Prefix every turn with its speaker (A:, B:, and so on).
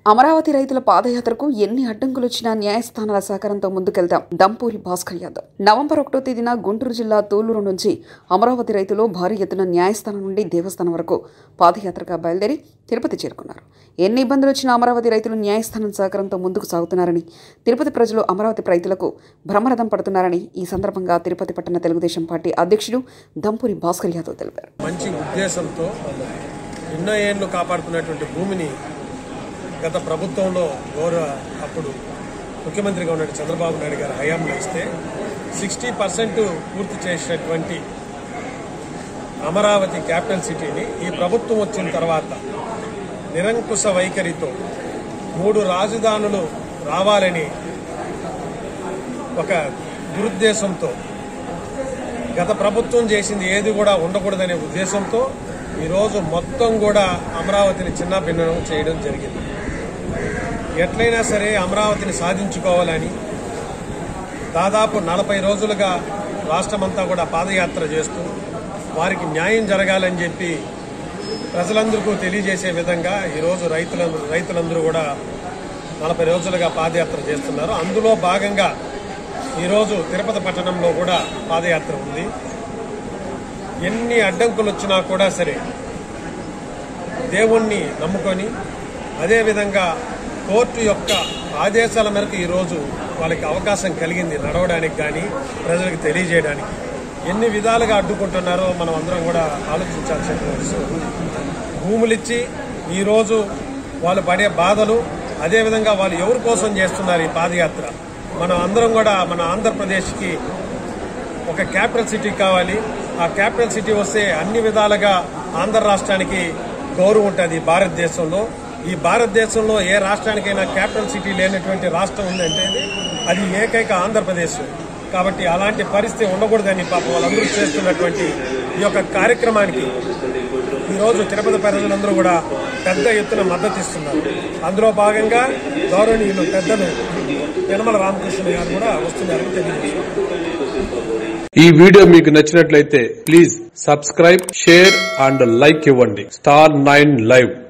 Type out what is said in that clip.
A: అమరావతి రైతుల పాదయాత్రకు ఎన్ని అడ్డంకులు వచ్చినా న్యాయస్థానాల సహకారంతో ముందుకెళ్తాం దంపూరి భాస్కర్ యాదవ్ నవంబర్ ఒకటో తేదీన గుంటూరు జిల్లా తూలూరు నుంచి అమరావతి రైతులు భారీ ఎత్తున న్యాయస్థానం నుండి దేవస్థానం వరకు పాదయాత్రగా బయలుదేరి తిరుపతి చేరుకున్నారు ఎన్ని ఇబ్బందులు వచ్చినా అమరావతి రైతులు న్యాయస్థానం సహకారంతో ముందుకు సాగుతున్నారని తిరుపతి ప్రజలు అమరావతి రైతులకు భ్రమరథం పడుతున్నారని ఈ సందర్భంగా తిరుపతి పట్టణ తెలుగుదేశం పార్టీ అధ్యక్షుడు దంపూరి భాస్కర్ యాదవ్ తెలిపారు
B: మంచి ఉద్దేశంతో ఎన్నో ఏళ్ళు కాపాడుతున్నటువంటి భూమిని గత ప్రభుత్వంలో గౌరవ అప్పుడు ముఖ్యమంత్రిగా ఉన్న చంద్రబాబు నాయుడు గారు హయాంలో ఇస్తే సిక్స్టీ పర్సెంట్ పూర్తి చేసినటువంటి అమరావతి క్యాపిటల్ సిటీని ఈ ప్రభుత్వం వచ్చిన తర్వాత నిరంకుశ వైఖరితో మూడు రాజధానులు రావాలని ఒక దురుద్దేశంతో గత ప్రభుత్వం చేసింది ఏది కూడా ఉండకూడదనే ఉద్దేశంతో ఈరోజు మొత్తం కూడా అమరావతిని చిన్న భిన్నం చేయడం జరిగింది ఎట్లయినా సరే అమరావతిని సాధించుకోవాలని దాదాపు నలభై రోజులుగా రాష్ట్రమంతా కూడా పాదయాత్ర చేస్తూ వారికి న్యాయం జరగాలని చెప్పి ప్రజలందరికీ తెలియజేసే విధంగా ఈరోజు రైతులందరూ రైతులందరూ కూడా నలభై రోజులుగా పాదయాత్ర చేస్తున్నారు అందులో భాగంగా ఈరోజు తిరుపతి పట్టణంలో కూడా పాదయాత్ర ఉంది ఎన్ని అడ్డంకులు వచ్చినా కూడా సరే దేవుణ్ణి నమ్ముకొని అదేవిధంగా కోర్టు యొక్క ఆదేశాల మేరకు ఈరోజు వాళ్ళకి అవకాశం కలిగింది నడవడానికి కానీ ప్రజలకు తెలియజేయడానికి ఎన్ని విధాలుగా అడ్డుకుంటున్నారో మనం అందరం కూడా ఆలోచించాల్సిన విషయం భూములిచ్చి ఈరోజు వాళ్ళు పడే బాధలు అదేవిధంగా వాళ్ళు ఎవరి కోసం చేస్తున్నారు ఈ పాదయాత్ర మనం అందరం కూడా మన ఆంధ్రప్రదేశ్కి ఒక క్యాపిటల్ సిటీ కావాలి ఆ క్యాపిటల్ సిటీ వస్తే అన్ని విధాలుగా ఆంధ్ర రాష్ట్రానికి గౌరవం ఉంటుంది భారతదేశంలో ఈ భారతదేశంలో ఏ రాష్ట్రానికైనా క్యాపిటల్ సిటీ లేనటువంటి రాష్ట్రం ఉందంటే అది ఏకైక ఆంధ్రప్రదేశ్ కాబట్టి అలాంటి పరిస్థితి ఉండకూడదని పాపం వాళ్ళందరూ చేస్తున్నటువంటి ఈ యొక్క కార్యక్రమానికి ఈరోజు తిరుపతి ప్రజలందరూ కూడా పెద్ద ఎత్తున మద్దతు ఇస్తున్నారు అందులో భాగంగా గౌరవనీయులు పెద్దలు యనమల రామకృష్ణ గారు కూడా వస్తున్నారని తెలియజేస్తున్నారు
C: ఈ వీడియో మీకు నచ్చినట్లయితే please subscribe share and like ఇవ్వండి స్టార్ నైన్ లైవ్